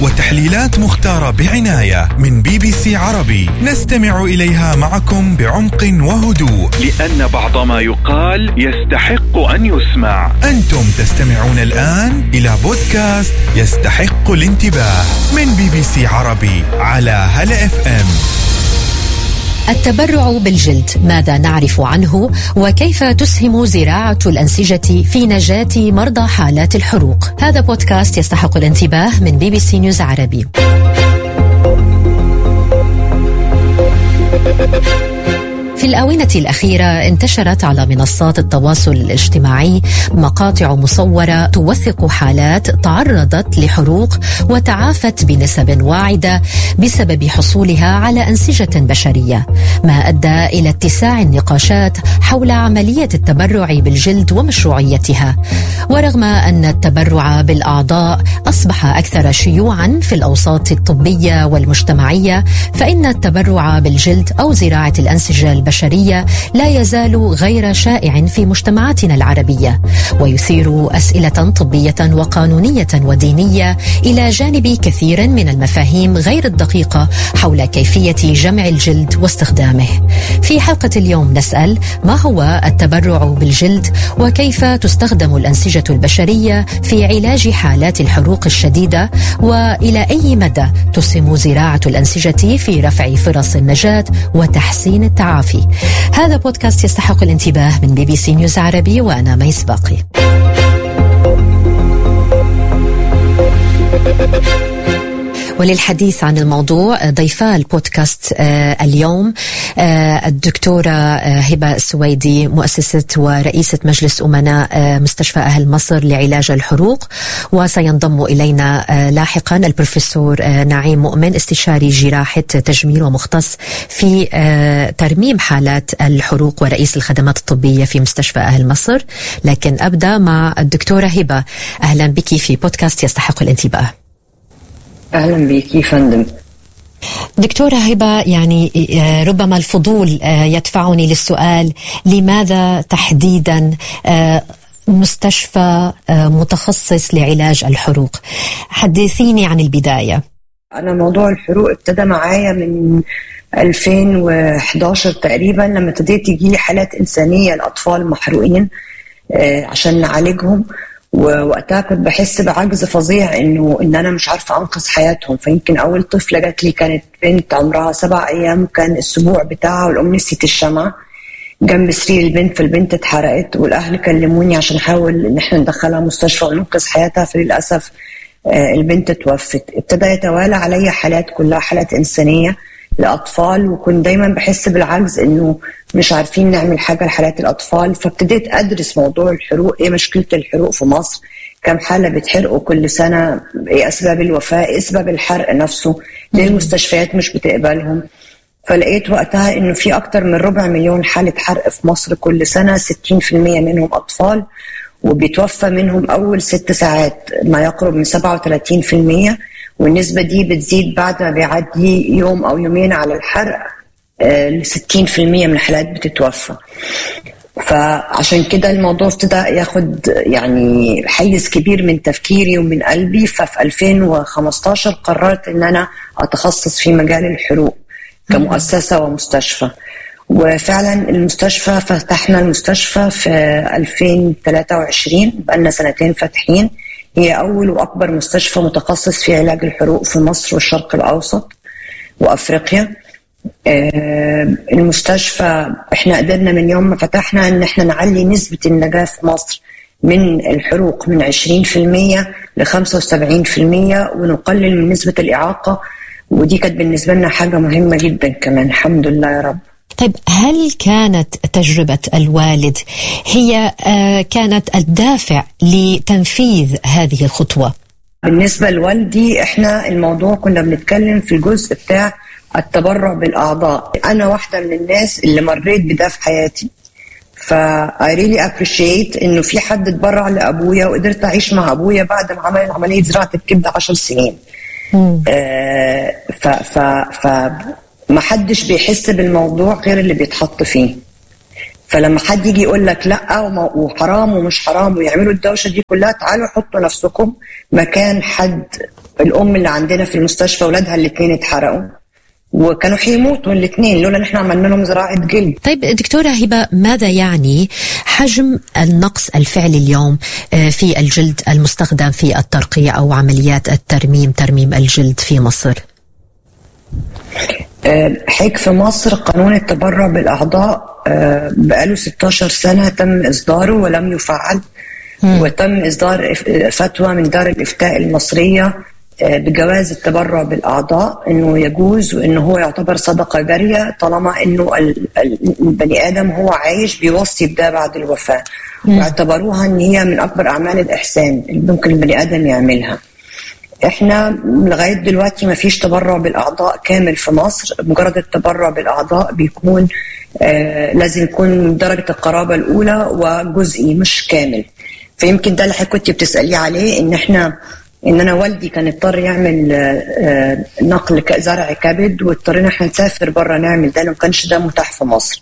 وتحليلات مختارة بعناية من بي بي سي عربي نستمع إليها معكم بعمق وهدوء لأن بعض ما يقال يستحق أن يسمع أنتم تستمعون الآن إلى بودكاست يستحق الانتباه من بي بي سي عربي على هلا اف ام التبرع بالجلد ماذا نعرف عنه وكيف تسهم زراعة الأنسجة في نجاة مرضى حالات الحروق هذا بودكاست يستحق الانتباه من بي بي سي نيوز عربي في الآونة الأخيرة انتشرت على منصات التواصل الاجتماعي مقاطع مصورة توثق حالات تعرضت لحروق وتعافت بنسب واعدة بسبب حصولها على أنسجة بشرية ما أدى إلى اتساع النقاشات حول عملية التبرع بالجلد ومشروعيتها ورغم أن التبرع بالأعضاء أصبح أكثر شيوعا في الأوساط الطبية والمجتمعية فإن التبرع بالجلد أو زراعة الأنسجة البشرية البشريه لا يزال غير شائع في مجتمعاتنا العربيه ويثير اسئله طبيه وقانونيه ودينيه الى جانب كثير من المفاهيم غير الدقيقه حول كيفيه جمع الجلد واستخدامه. في حلقه اليوم نسال ما هو التبرع بالجلد وكيف تستخدم الانسجه البشريه في علاج حالات الحروق الشديده والى اي مدى تسهم زراعه الانسجه في رفع فرص النجاه وتحسين التعافي. هذا بودكاست يستحق الانتباه من بي بي سي نيوز عربي وأنا ميس باقي وللحديث عن الموضوع ضيفا البودكاست آه اليوم آه الدكتورة آه هبة السويدي مؤسسة ورئيسة مجلس أمناء آه مستشفى أهل مصر لعلاج الحروق وسينضم إلينا آه لاحقا البروفيسور آه نعيم مؤمن استشاري جراحة تجميل ومختص في آه ترميم حالات الحروق ورئيس الخدمات الطبية في مستشفى أهل مصر لكن أبدأ مع الدكتورة هبة أهلا بك في بودكاست يستحق الانتباه اهلا بك فندم دكتورة هبة يعني ربما الفضول يدفعني للسؤال لماذا تحديدا مستشفى متخصص لعلاج الحروق حدثيني عن البداية أنا موضوع الحروق ابتدى معايا من 2011 تقريبا لما ابتديت يجي حالات إنسانية لأطفال محروقين عشان نعالجهم ووقتها كنت بحس بعجز فظيع انه ان انا مش عارفه انقذ حياتهم فيمكن اول طفله جات لي كانت بنت عمرها سبع ايام وكان السبوع بتاعها والام نسيت الشمعه جنب سرير البنت فالبنت اتحرقت والاهل كلموني عشان نحاول ان احنا ندخلها مستشفى وننقذ حياتها فللاسف البنت توفت ابتدى يتوالى علي حالات كلها حالات انسانيه لاطفال وكنت دايما بحس بالعجز انه مش عارفين نعمل حاجه لحالات الاطفال فابتديت ادرس موضوع الحروق ايه مشكله الحروق في مصر كم حاله بتحرقوا كل سنه ايه اسباب الوفاه ايه اسباب الحرق نفسه ليه المستشفيات مش بتقبلهم فلقيت وقتها انه في اكتر من ربع مليون حاله حرق في مصر كل سنه 60% منهم اطفال وبيتوفى منهم اول ست ساعات ما يقرب من 37% والنسبة دي بتزيد بعد ما بيعدي يوم أو يومين على الحرق ل 60% من الحالات بتتوفى فعشان كده الموضوع ابتدى ياخد يعني حيز كبير من تفكيري ومن قلبي ففي 2015 قررت ان انا اتخصص في مجال الحروق كمؤسسة ومستشفى وفعلا المستشفى فتحنا المستشفى في 2023 بقالنا سنتين فاتحين هي أول وأكبر مستشفى متخصص في علاج الحروق في مصر والشرق الأوسط وأفريقيا المستشفى احنا قدرنا من يوم ما فتحنا ان احنا نعلي نسبة النجاة في مصر من الحروق من 20% ل 75% ونقلل من نسبة الإعاقة ودي كانت بالنسبة لنا حاجة مهمة جدا كمان الحمد لله يا رب طيب هل كانت تجربة الوالد هي كانت الدافع لتنفيذ هذه الخطوة؟ بالنسبة لوالدي احنا الموضوع كنا بنتكلم في الجزء بتاع التبرع بالأعضاء أنا واحدة من الناس اللي مريت بده في حياتي ف I really appreciate إنه في حد اتبرع لأبويا وقدرت أعيش مع أبويا بعد ما عمل عملية زراعة الكبد 10 سنين. آه ف ف ف ما حدش بيحس بالموضوع غير اللي بيتحط فيه فلما حد يجي يقول لك لا وحرام ومش حرام ويعملوا الدوشه دي كلها تعالوا حطوا نفسكم مكان حد الام اللي عندنا في المستشفى اولادها الاثنين اتحرقوا وكانوا حيموتوا الاثنين لولا نحن عملنا لهم زراعه جلد طيب دكتورة هبة ماذا يعني حجم النقص الفعلي اليوم آه، في الجلد المستخدم في الترقية أو عمليات الترميم ترميم الجلد في مصر آه، حيك في مصر قانون التبرع بالاعضاء آه، بقاله 16 سنه تم اصداره ولم يفعل وتم اصدار إف- فتوى من دار الافتاء المصريه آه، بجواز التبرع بالاعضاء انه يجوز وانه هو يعتبر صدقه جاريه طالما انه ال- ال- البني ادم هو عايش بيوصي بده بعد الوفاه واعتبروها ان هي من اكبر اعمال الاحسان اللي ممكن البني ادم يعملها احنا لغايه دلوقتي ما فيش تبرع بالاعضاء كامل في مصر مجرد التبرع بالاعضاء بيكون آه لازم يكون من درجه القرابه الاولى وجزئي مش كامل فيمكن ده اللي حضرتك كنت بتساليه عليه ان احنا ان انا والدي كان اضطر يعمل آه، آه، نقل ك- زرع كبد واضطرينا احنا نسافر بره نعمل ده لأنه ما كانش ده متاح في مصر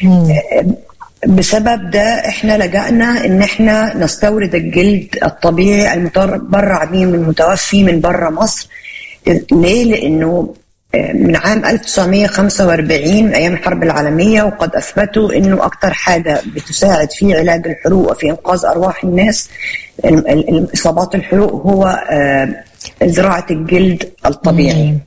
بسبب ده احنا لجأنا ان احنا نستورد الجلد الطبيعي المتبرع به من المتوفي من بره مصر ليه؟ لانه آه، من عام 1945 من ايام الحرب العالميه وقد اثبتوا انه اكثر حاجه بتساعد في علاج الحروق وفي انقاذ ارواح الناس ال- ال- اصابات الحروق هو آه، زراعه الجلد الطبيعي.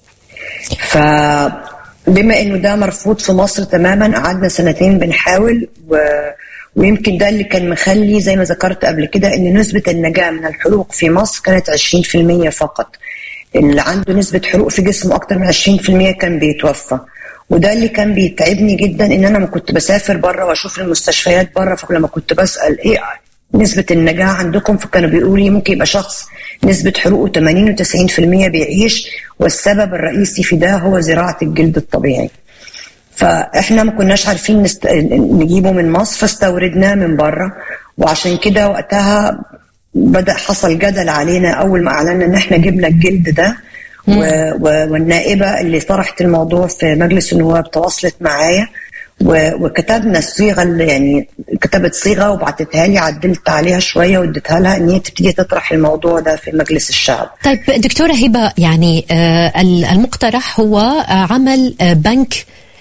فبما انه ده مرفوض في مصر تماما قعدنا سنتين بنحاول و... ويمكن ده اللي كان مخلي زي ما ذكرت قبل كده ان نسبه النجاه من الحروق في مصر كانت 20% فقط اللي عنده نسبه حروق في جسمه اكتر من 20% كان بيتوفى وده اللي كان بيتعبني جدا ان انا ما كنت بسافر بره واشوف المستشفيات بره فلما كنت بسال ايه نسبة النجاة عندكم فكانوا بيقولوا لي ممكن يبقى شخص نسبة حروقه 80 و90% بيعيش والسبب الرئيسي في ده هو زراعة الجلد الطبيعي. فاحنا ما كناش عارفين نست... نجيبه من مصر فاستوردناه من بره وعشان كده وقتها بدا حصل جدل علينا اول ما اعلنا ان احنا جبنا الجلد ده و... و... والنائبه اللي طرحت الموضوع في مجلس النواب تواصلت معايا و... وكتبنا الصيغه اللي يعني كتبت صيغه وبعتتها لي عدلت عليها شويه واديتها لها ان هي تبتدي تطرح الموضوع ده في مجلس الشعب. طيب دكتورة هبة يعني آه، المقترح هو آه، عمل آه، بنك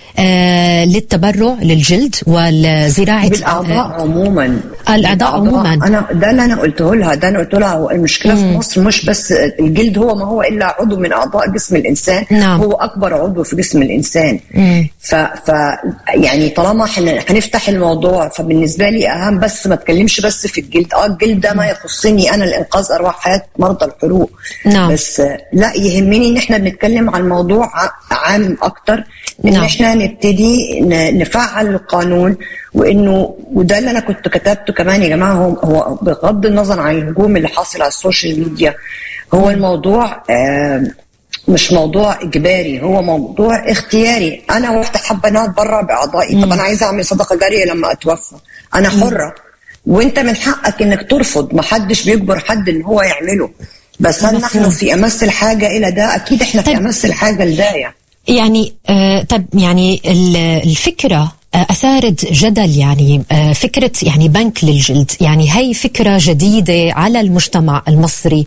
آه، للتبرع للجلد والزراعة بالاعضاء عموما الأعضاء عموما. انا ده اللي انا قلته لها ده انا قلت لها هو المشكله في مصر مش بس الجلد هو ما هو الا عضو من اعضاء جسم الانسان نعم. هو اكبر عضو في جسم الانسان مم. ف, ف يعني طالما احنا هنفتح الموضوع فبالنسبه لي اهم بس ما اتكلمش بس في الجلد اه الجلد ده ما يخصني انا لانقاذ ارواح حياه مرضى الحروق نعم. بس آه، لا يهمني ان احنا بنتكلم عن موضوع ع- عام اكتر ان نعم. احنا نبتدي ن- نفعل القانون وانه وده اللي انا كنت كتبته كمان يا جماعه هو, هو بغض النظر عن الهجوم اللي حاصل على السوشيال ميديا هو الموضوع آه مش موضوع اجباري هو موضوع اختياري انا واحده حابه ان أنا اتبرع باعضائي طب انا عايزه اعمل صدقه جاريه لما اتوفى انا حره وانت من حقك انك ترفض ما حدش بيجبر حد ان هو يعمله بس هل مفهوم. نحن في امس الحاجه الى ده اكيد احنا في طيب. امس الحاجه لده يعني يعني آه طب يعني ال- الفكرة آه، أثارت جدل يعني آه، فكرة يعني بنك للجلد يعني هي فكرة جديدة على المجتمع المصري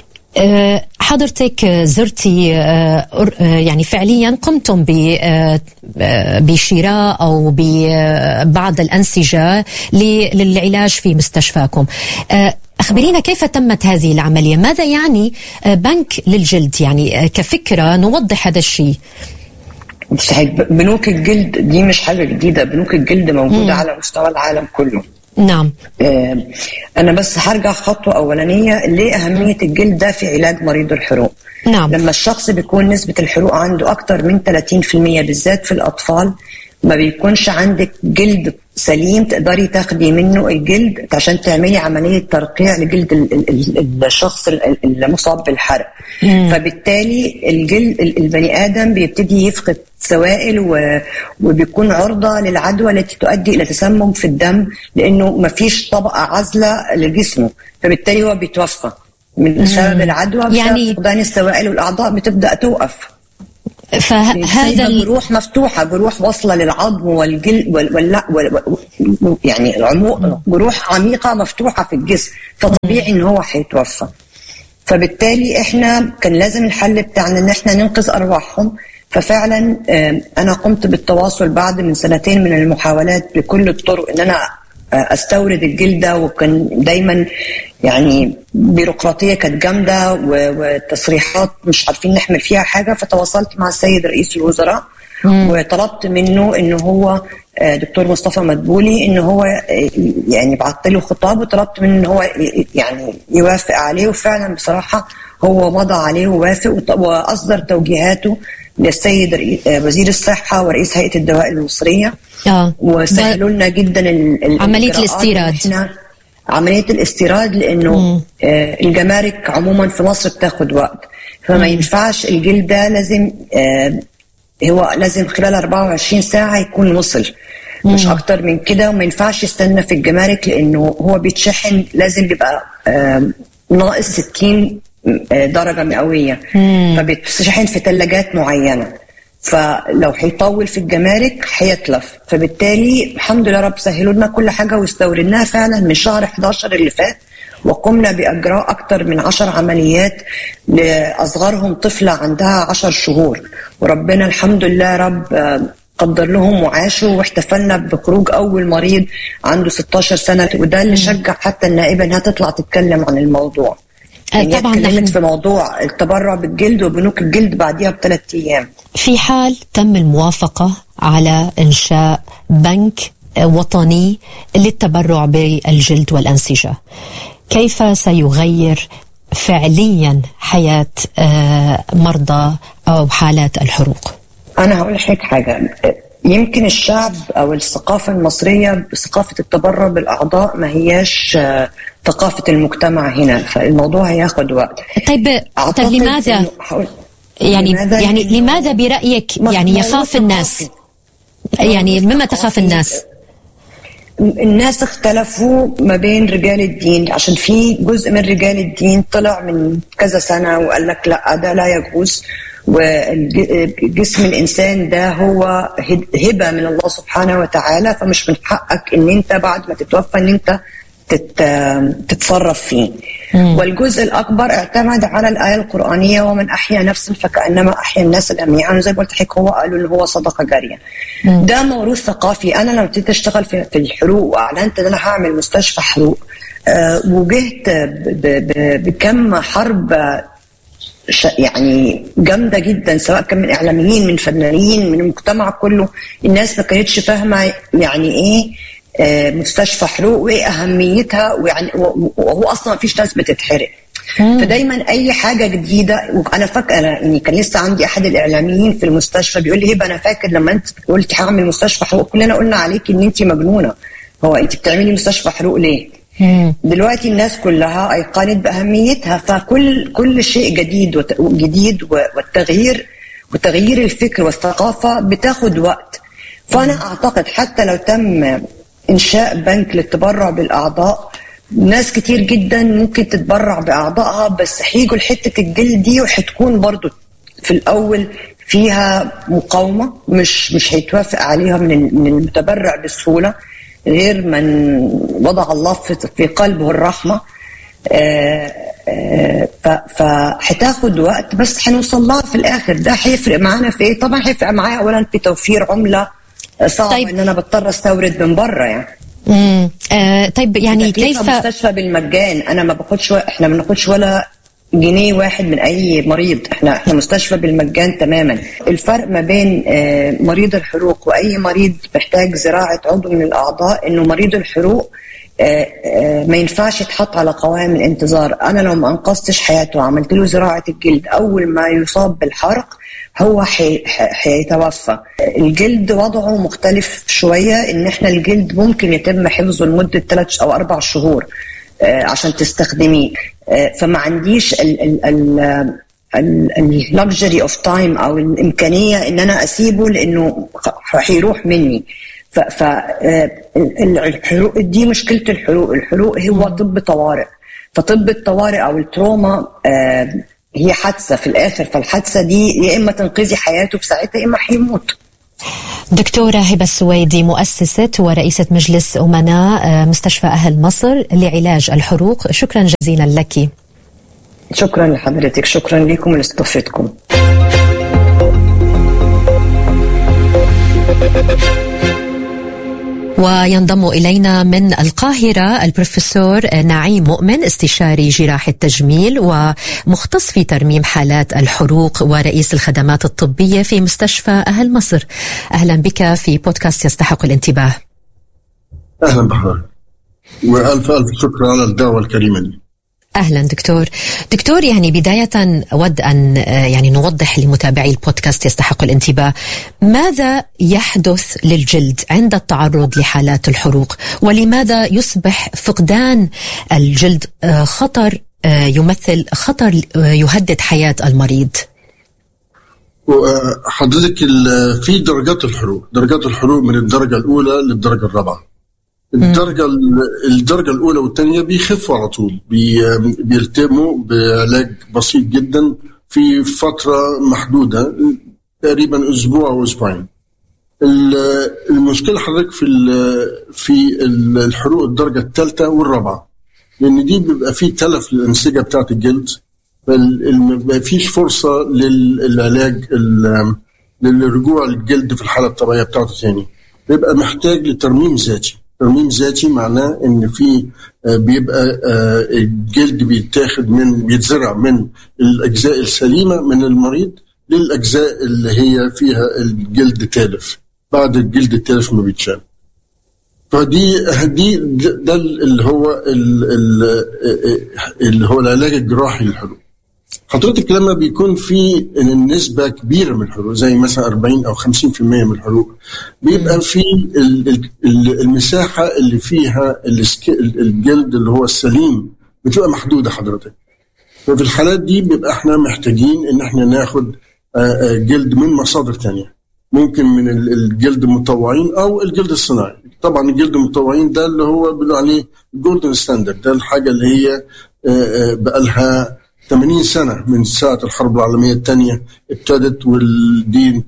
آه، حضرتك آه، زرتي آه، أر- آه، يعني فعليا قمتم ب- آه، آه، بشراء او ببعض الانسجه ل- للعلاج في مستشفاكم. آه، اخبرينا كيف تمت هذه العمليه؟ ماذا يعني آه، بنك للجلد؟ يعني آه، كفكره نوضح هذا الشيء. صحيح بنوك الجلد دي مش حاجه جديده بنوك الجلد موجوده على مستوى العالم كله نعم آه، انا بس هرجع خطوه اولانيه ليه اهميه الجلد ده في علاج مريض الحروق نعم. لما الشخص بيكون نسبه الحروق عنده اكتر من 30% بالذات في الاطفال ما بيكونش عندك جلد سليم تقدري تاخدي منه الجلد عشان تعملي عمليه ترقيع لجلد ال- ال- ال- الشخص ال- المصاب بالحرق فبالتالي الجلد ال- البني ادم بيبتدي يفقد سوائل و- وبيكون عرضه للعدوى التي تؤدي الى تسمم في الدم لانه ما فيش طبقه عازله لجسمه فبالتالي هو بيتوفى من سبب العدوى بسبب يعني- فقدان السوائل والاعضاء بتبدا توقف فهذا هذا ال- جروح مفتوحه جروح واصله للعظم والجلد وال... وال... وال... وال... يعني العمو... جروح عميقه مفتوحه في الجسم فطبيعي ان هو هيتوفى فبالتالي احنا كان لازم الحل بتاعنا ان احنا ننقذ ارواحهم ففعلا آه، انا قمت بالتواصل بعد من سنتين من المحاولات بكل الطرق ان انا آه، استورد الجلده وكان دايما يعني بيروقراطيه كانت جامده و- وتصريحات مش عارفين نحمل فيها حاجه فتواصلت مع السيد رئيس الوزراء وطلبت منه ان هو آه، دكتور مصطفى مدبولي ان هو آه، يعني بعت له خطاب وطلبت منه ان هو ي- يعني يوافق عليه وفعلا بصراحه هو مضى عليه ووافق وط- واصدر توجيهاته للسيد رئي- آه، وزير الصحه ورئيس هيئه الدواء المصريه اه وسهلوا لنا جدا ال- ال- عملية الإجراءات الاستيراد. إحنا عمليه الاستيراد لانه آه الجمارك عموما في مصر بتاخد وقت فما ينفعش الجلد ده لازم آه هو لازم خلال 24 ساعه يكون وصل مش اكتر من كده وما ينفعش يستنى في الجمارك لانه هو بيتشحن لازم بيبقى آه ناقص 60 آه، درجه مئويه فبيتشحن في ثلاجات معينه فلو هيطول في الجمارك هيتلف فبالتالي الحمد لله رب سهلوا لنا كل حاجه واستوردناها فعلا من شهر 11 اللي فات وقمنا باجراء اكثر من 10 عمليات لاصغرهم طفله عندها 10 شهور وربنا الحمد لله رب آه، قدر لهم وعاشوا واحتفلنا بخروج اول مريض عنده 16 سنه وده اللي شجع حتى النائبه انها تطلع تتكلم عن الموضوع آه، يعني هي طبعاً اتكلمت نحن- في موضوع التبرع بالجلد وبنوك الجلد بعديها بثلاث ايام في حال تم الموافقة على إنشاء بنك وطني للتبرع بالجلد والأنسجة كيف سيغير فعليا حياة آه، مرضى أو حالات الحروق انا هقول لك حاجه يمكن الشعب او الثقافه المصريه ثقافه التبرع بالاعضاء ما هياش آه، ثقافه المجتمع هنا فالموضوع هياخد وقت طيب طيب أعتقد لماذا إنه- هقول- يعني لماذا؟ يعني لماذا برأيك ما- يعني موضوع يخاف الناس ثقافي. يعني مما تخاف الناس الناس اختلفوا ما بين رجال الدين عشان في جزء من رجال الدين طلع من كذا سنة وقال لك لا ده لا يجوز وجسم الإنسان ده هو هبة من الله سبحانه وتعالى فمش من حقك إن أنت بعد ما تتوفى إن أنت تت... تتصرف فيه والجزء الأكبر اعتمد على الآية القرآنية ومن أحيا نفسا فكأنما أحيا الناس جميعا زي ما قلت لك هو قالوا إن هو صدقة جارية ده موروث ثقافي أنا لما ابتديت أشتغل في, في الحروق وأعلنت إن أنا هعمل مستشفى حروق أه وجهت ب... ب... بكم حرب ش- يعني جامده جدا سواء كان من اعلاميين من فنانين من المجتمع كله الناس ما كانتش فاهمه يعني ايه آه، مستشفى حروق وايه اهميتها ويعني و- وهو اصلا ما فيش ناس بتتحرق فدايما اي حاجه جديده وانا فاكره أنا يعني كان لسه عندي احد الاعلاميين في المستشفى بيقول لي هبه انا فاكر لما انت قلت هعمل مستشفى حروق كلنا قلنا عليك ان انت مجنونه هو انت بتعملي مستشفى حروق ليه؟ دلوقتي الناس كلها ايقنت باهميتها فكل كل شيء جديد وت- جديد و- والتغيير وتغيير الفكر والثقافه بتاخد وقت فانا اعتقد حتى لو تم انشاء بنك للتبرع بالاعضاء ناس كتير جدا ممكن تتبرع باعضائها بس هيجوا لحته الجلد دي وهتكون برضو في الاول فيها مقاومه مش مش هيتوافق عليها من ال- من المتبرع بسهوله غير من وضع الله في في قلبه الرحمه آه، آه، ف- فهتاخد وقت بس هنوصل لها في الاخر ده هيفرق معانا في ايه؟ طبعا هيفرق معايا اولا في توفير عمله صعب طيب. طيب. ان انا بضطر استورد من بره يعني مم. آه طيب يعني تكلفة كيف مستشفى بالمجان انا ما باخدش و... احنا ما بناخدش ولا جنيه واحد من اي مريض احنا احنا مستشفى بالمجان تماما الفرق ما بين آه، مريض الحروق واي مريض محتاج زراعه عضو من الاعضاء انه مريض الحروق آه، آه، ما ينفعش يتحط على قوائم الانتظار انا لو ما انقذتش حياته وعملت له زراعه الجلد اول ما يصاب بالحرق هو حي- ح- هيتوفى الجلد وضعه مختلف شويه ان احنا الجلد ممكن يتم حفظه لمده ثلاث او اربع شهور آه، عشان تستخدميه آه، فما عنديش اللكجري اوف تايم او الامكانيه ان انا اسيبه لانه خ- هيروح مني ف ف آه، ال- الحروق دي مشكله الحروق الحروق هو طب طوارئ فطب الطوارئ او التروما آه، هي حادثه في الاخر فالحادثه دي يا اما تنقذي حياته في ساعتها يا اما هيموت دكتورة هبة السويدي مؤسسة ورئيسة مجلس أمناء آه، مستشفى أهل مصر لعلاج الحروق شكرا جزيلا لك شكرا لحضرتك شكرا لكم لاستضافتكم وينضم الينا من القاهره البروفيسور نعيم مؤمن استشاري جراح التجميل ومختص في ترميم حالات الحروق ورئيس الخدمات الطبيه في مستشفى اهل مصر. اهلا بك في بودكاست يستحق الانتباه. اهلا بحضرتك. والف الف شكر على الدعوه الكريمه دي. اهلا دكتور دكتور يعني بدايه اود ان يعني نوضح لمتابعي البودكاست يستحق الانتباه ماذا يحدث للجلد عند التعرض لحالات الحروق ولماذا يصبح فقدان الجلد خطر يمثل خطر يهدد حياه المريض حضرتك في درجات الحروق درجات الحروق من الدرجه الاولى للدرجه الرابعه الدرجة الدرجة الأولى والثانية بيخفوا على طول بي بيلتموا بعلاج بسيط جدا في فترة محدودة تقريبا أسبوع أو أسبوعين. المشكلة حضرتك في في الحروق الدرجة الثالثة والرابعة لأن دي بيبقى في تلف للأنسجة بتاعة الجلد ما فيش فرصة للعلاج للرجوع للجلد في الحالة الطبيعية بتاعته ثاني بيبقى محتاج لترميم ذاتي ترميم ذاتي معناه ان في بيبقى الجلد بيتاخد من بيتزرع من الاجزاء السليمه من المريض للاجزاء اللي هي فيها الجلد تالف بعد الجلد التالف ما بيتشال فدي دي ده اللي هو اللي هو العلاج الجراحي للحروق حضرتك لما بيكون في نسبة كبيرة من الحروق زي مثلا 40 أو 50% من الحروق بيبقى في المساحة اللي فيها الجلد اللي هو السليم بتبقى محدودة حضرتك ففي الحالات دي بيبقى احنا محتاجين ان احنا ناخد جلد من مصادر تانية ممكن من الجلد المطوعين او الجلد الصناعي طبعا الجلد المطوعين ده اللي هو بيقولوا عليه جولدن ستاندرد ده الحاجة اللي هي بقى لها 80 سنة من ساعة الحرب العالمية الثانية ابتدت والدين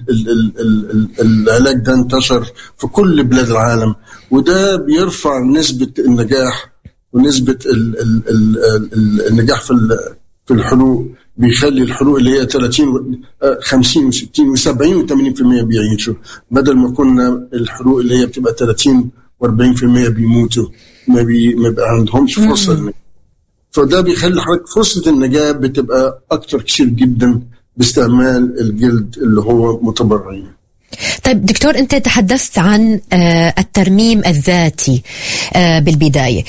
العلاج ده انتشر في كل بلاد العالم وده بيرفع نسبة النجاح ونسبة ال ال ال النجاح في في الحروق بيخلي الحروق اللي هي 30 50 و60 و70 و80% بيعيشوا بدل ما كنا الحروق اللي هي بتبقى 30 و40% بيموتوا ما, بي ما بيبقى عندهمش فرصة فده بيخلي حضرتك فرصة النجاة بتبقى أكتر كتير جدا باستعمال الجلد اللي هو متبرعين طيب دكتور انت تحدثت عن الترميم الذاتي بالبدايه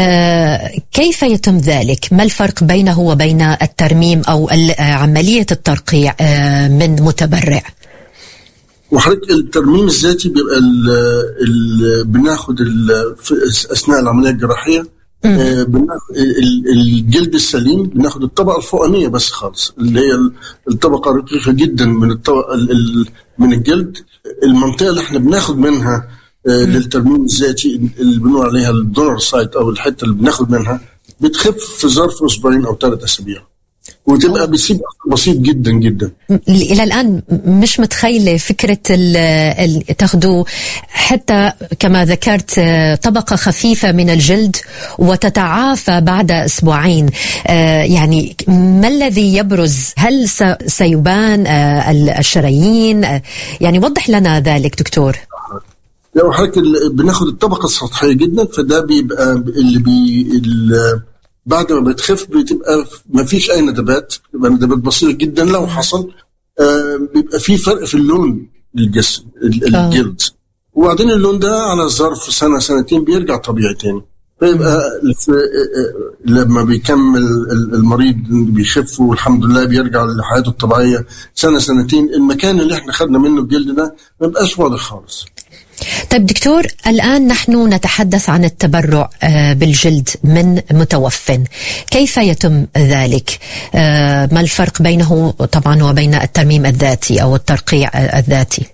كيف يتم ذلك ما الفرق بينه وبين الترميم او عمليه الترقيع من متبرع وحضرتك الترميم الذاتي بيبقى ال ال بناخد ال اثناء العمليه الجراحيه بناخد الجلد السليم بناخد الطبقه الفوقانيه بس خالص اللي هي الطبقه رقيقه جدا من الطبقه من الجلد المنطقه اللي احنا بناخد منها للترميم الذاتي اللي بنقول عليها الدونر سايت او الحته اللي بناخد منها بتخف في ظرف اسبوعين او ثلاث اسابيع وتبقى بتسيب بسيط جدا جدا الى الان مش متخيله فكره ال تاخذوا حتى كما ذكرت طبقه خفيفه من الجلد وتتعافى بعد اسبوعين يعني ما الذي يبرز هل سيبان الشرايين يعني وضح لنا ذلك دكتور لو حضرتك بناخد الطبقه السطحيه جدا فده بيبقى اللي بي اللي بعد ما بتخف بتبقى ما فيش اي ندبات بتبقى ندبات بسيطه جدا لو حصل آه بيبقى في فرق في اللون الجسم الجلد وبعدين اللون ده على ظرف سنه سنتين بيرجع طبيعي تاني فيبقى لما بيكمل المريض بيخف والحمد لله بيرجع لحياته الطبيعيه سنه سنتين المكان اللي احنا خدنا منه الجلد ده ما بقاش واضح خالص طيب دكتور الآن نحن نتحدث عن التبرع بالجلد من متوف كيف يتم ذلك ما الفرق بينه طبعا وبين الترميم الذاتي أو الترقيع الذاتي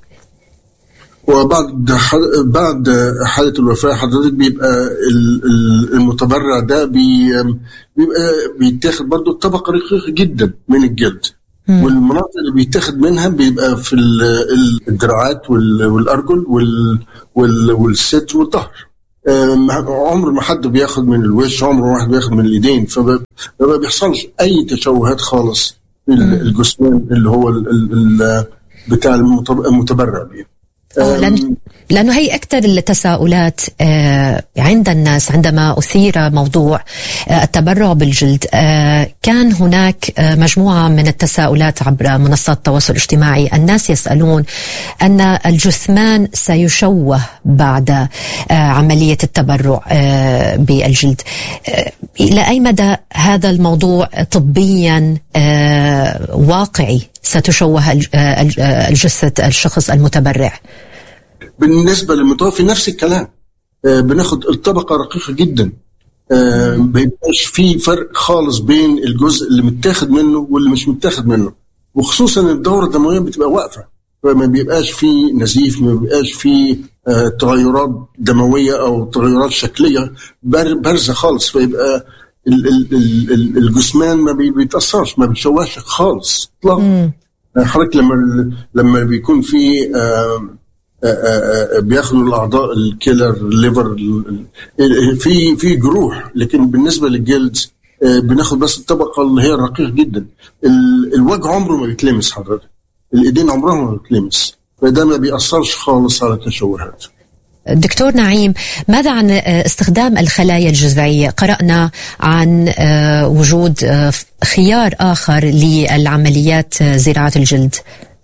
وبعد بعد حالة الوفاة حضرتك بيبقى المتبرع ده بيبقى بيتاخد برضه طبقة رقيقة جدا من الجلد والمناطق اللي بيتاخد منها بيبقى في الدراعات والارجل والست والظهر آم، عمر ما حد بياخد من الوش عمر ما حد بياخد من الايدين فما ما بيحصلش اي تشوهات خالص في ال- الجثمان اللي هو ال ال ال بتاع المتب- المتبرع بيه آه، لأن لأنه هي أكثر التساؤلات آه، عند الناس عندما أثير موضوع آه، التبرع بالجلد آه، كان هناك آه، مجموعة من التساؤلات عبر منصات التواصل الاجتماعي الناس يسألون أن الجثمان سيشوه بعد آه، عملية التبرع آه، بالجلد آه، إلى أي مدى هذا الموضوع طبيا آه، واقعي ستشوه الج- آه، الج- آه، الجثة الشخص المتبرع بالنسبه للمتوفي نفس الكلام آه، بناخد الطبقه رقيقه جدا آه، ما بيبقاش في فرق خالص بين الجزء اللي متاخد منه واللي مش متاخد منه وخصوصا الدوره الدمويه بتبقى واقفه فما بيبقاش في نزيف ما بيبقاش في آه، تغيرات دمويه او تغيرات شكليه بار- بارزه خالص فيبقى ال- ال- ال- ال- الجثمان ما بي- بيتاثرش ما بيتشوهش خالص اطلاقا حضرتك لما لما بيكون في آه، آه، آه، آه، بياخدوا الاعضاء الكيلر الليفر ال- ال- في في جروح لكن بالنسبه للجلد آه، بناخد بس الطبقه اللي هي الرقيقه جدا ال- الوجه عمره ما بيتلمس حضرتك الايدين عمرها ما بتلمس فده ما بيأثرش خالص على التشوهات دكتور نعيم ماذا عن آه، استخدام الخلايا الجذعية قرأنا عن آه، وجود آه، خيار آخر للعمليات آه، زراعة الجلد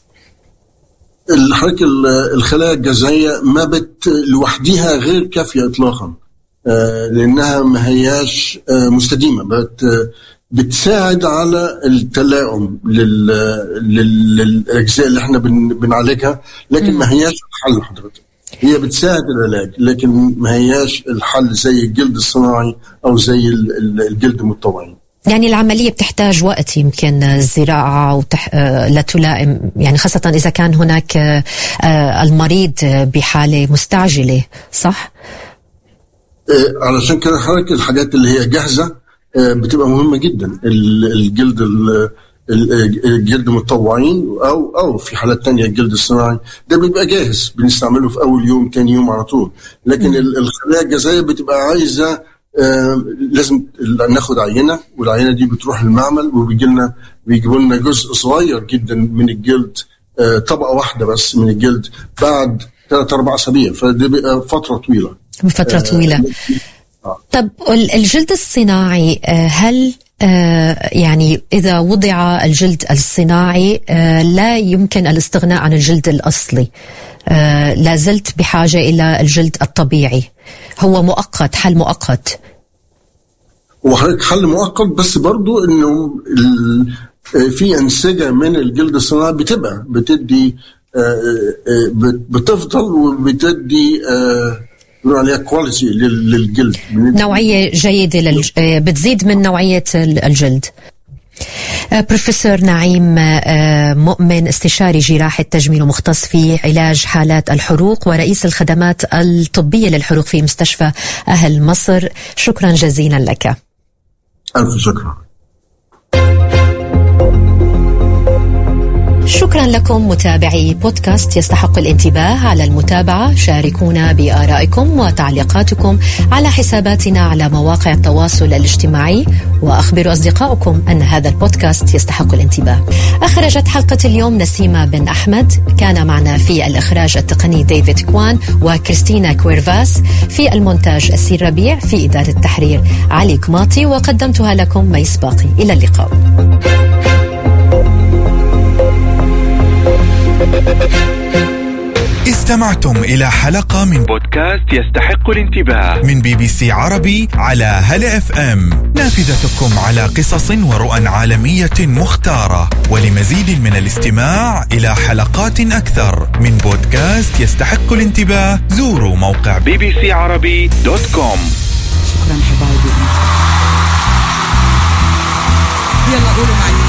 الحركة ال- الخلايا الجذعية ما بت لوحدها غير كافية إطلاقا آه، لأنها ما هياش آه، مستديمة بت بتساعد على التلاؤم لل... لل... للأجزاء اللي احنا بن... بنعالجها لكن ما هياش الحل حضرتك هي بتساعد العلاج لكن ما هياش الحل زي الجلد الصناعي أو زي ال- ال- الجلد المتطوعي يعني العملية بتحتاج وقت يمكن الزراعة وتح... آه، لا تلائم يعني خاصة إذا كان هناك آه، آه، المريض آه، بحالة مستعجلة صح؟ آه، علشان كده حضرتك الحاجات اللي هي جاهزه آه، بتبقى مهمه جدا ال- الجلد ال- ال- الجلد متطوعين او او في حالات تانية الجلد الصناعي ده بيبقى جاهز بنستعمله في اول يوم تاني يوم على طول لكن ال- الخلايا الجذعيه بتبقى عايزه آه، لازم ناخد عينه والعينه دي بتروح المعمل وبيجي لنا بيجيبوا لنا جزء صغير جدا من الجلد آه، طبقه واحده بس من الجلد بعد ثلاث اربع اسابيع فده بيبقى فتره طويله بفترة طويلة طب ال- الجلد الصناعي آه، هل آه، يعني إذا وضع الجلد الصناعي آه، لا يمكن الاستغناء عن الجلد الأصلي آه، لا زلت بحاجة إلى الجلد الطبيعي هو مؤقت حل مؤقت وحضرتك حل مؤقت بس برضو انه ال- آه، في انسجه من الجلد الصناعي بتبقى بتدي آه، آه، بت- بتفضل وبتدي آه، بيقولوا عليها كواليتي للجلد نوعية جيدة للج... آه، بتزيد من نوعية ال- الجلد آه، بروفيسور نعيم آه، مؤمن استشاري جراحة تجميل ومختص في علاج حالات الحروق ورئيس الخدمات الطبية للحروق في مستشفى أهل مصر شكرا جزيلا لك الف شكرا شكرا لكم متابعي بودكاست يستحق الانتباه على المتابعة شاركونا بآرائكم وتعليقاتكم على حساباتنا على مواقع التواصل الاجتماعي وأخبروا أصدقائكم أن هذا البودكاست يستحق الانتباه أخرجت حلقة اليوم نسيمة بن أحمد كان معنا في الإخراج التقني ديفيد كوان وكريستينا كويرفاس في المونتاج السير ربيع في إدارة التحرير علي كماطي وقدمتها لكم ميس باقي إلى اللقاء استمعتم إلى حلقة من بودكاست يستحق الانتباه من بي بي سي عربي على هلا اف ام نافذتكم على قصص ورؤى عالمية مختارة ولمزيد من الاستماع إلى حلقات أكثر من بودكاست يستحق الانتباه زوروا موقع بي بي سي عربي دوت كوم شكرا حبايبي يلا قولوا معي